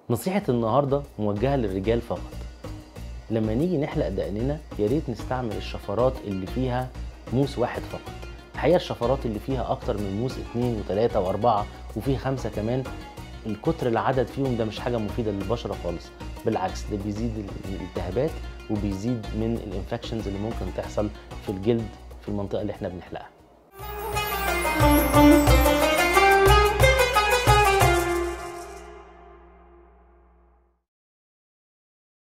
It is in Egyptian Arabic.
نصيحة النهاردة موجهة للرجال فقط لما نيجي نحلق دقننا يا ريت نستعمل الشفرات اللي فيها موس واحد فقط الحقيقة الشفرات اللي فيها أكتر من موس اتنين وتلاتة وأربعة وفي خمسة كمان الكتر العدد فيهم ده مش حاجة مفيدة للبشرة خالص بالعكس ده بيزيد الالتهابات وبيزيد من الانفكشنز اللي ممكن تحصل في الجلد في المنطقة اللي احنا بنحلقها